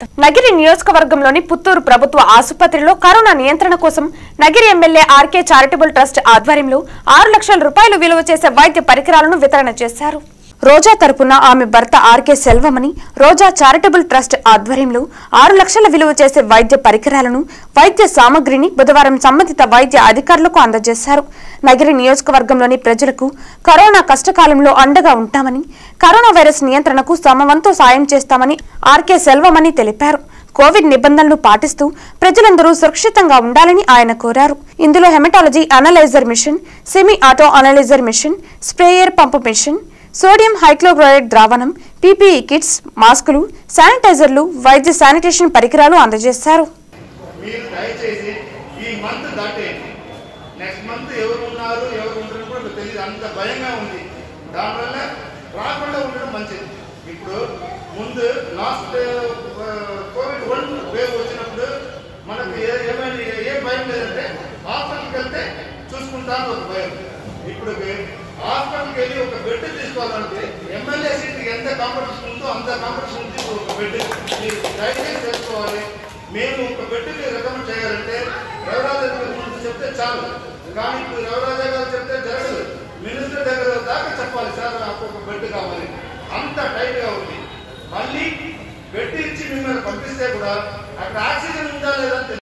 నగిరి నియోజకవర్గంలోని పుత్తూరు ప్రభుత్వ ఆసుపత్రిలో కరోనా నియంత్రణ కోసం Nagari MLA RK charitable trust ఆధ్వర్యంలో ఆరు లక్షల రూపాయలు విలువ చేసే వైద్య పరికరాలను వితరణ చేశారు రోజా తరపున ఆమె భర్త RK Selvamani Roja charitable trust ఆధ్వర్యంలో ఆరు లక్షల విలువ చేసే వైద్య పరికరాలను వైద్య సామగ్రిని బుధవారం సంబంధిత వైద్య అధికారులకు అందజేశారు నగిరి నియోజకవర్గంలోని ప్రజలకు కరోనా కష్టకాలంలో అండగా ఉంటామని కరోనా వైరస్ నియంత్రణకు సమవంతో సాయం చేస్తామని ఆర్కే సెల్వమని తెలిపారు కోవిడ్ నిబంధనలు పాటిస్తూ ప్రజలందరూ సురక్షితంగా ఉండాలని ఆయన కోరారు ఇందులో hematology analyser machine semi auto analyser machine sprayer pump machine sodium హైక్లోక్లోరైడ్ ద్రావణం పీపీఈ కిట్స్ మాస్కులు శానిటైజర్లు వైద్య శానిటేషన్ పరికరాలు అందజేశారు మీరు దయచేసి ఈ మంత్ దాటేయండి నెక్స్ట్ మంత్ ఎవరు ఉన్నారు ఎవరు ఉండరు కూడా మీకు తెలియదు అంత భయంగా ఉంది దానివల్ల రాకుండా ఉండడం మంచిది ఇప్పుడు ముందు లాస్ట్ కోవిడ్ వన్ వేవ్ వచ్చినప్పుడు మనకు ఏ- ఏమైనా ఏం భయం లేదంటే హాస్పిటల్కి వెళ్తే చూసుకుంటాను ఒక భయం ఇప్పుడు హాస్పిటల్కి వెళ్ళి ఒక బెడ్ తీసుకోవాలంటే ఎమ్మెల్యే సీట్కి ఎంత కాంపిటీషన్ ఉందో అంత కాంపిటీషన్ ఉంది ఒక బెడ్ మీరు దయచేసి తెలుసుకోవాలి మేము ఒక బెడ్ని రికమెండ్ చేయాలంటే రవిరాజ గారి ముందు చెప్తే చాలు కానీ ఇప్పుడు రవిరాజ గారు చెప్తే జరగదు మినిస్టర్ దగ్గర దాకా చెప్పాలి సార్ నాకు ఒక బెడ్ కావాలి అంత టైట్గా ఉంది మళ్ళీ బెడ్ ఇచ్చి మిమ్మల్ని పంపిస్తే కూడా అక్కడ ఆక్సిజన్ ఉందా లేదా అని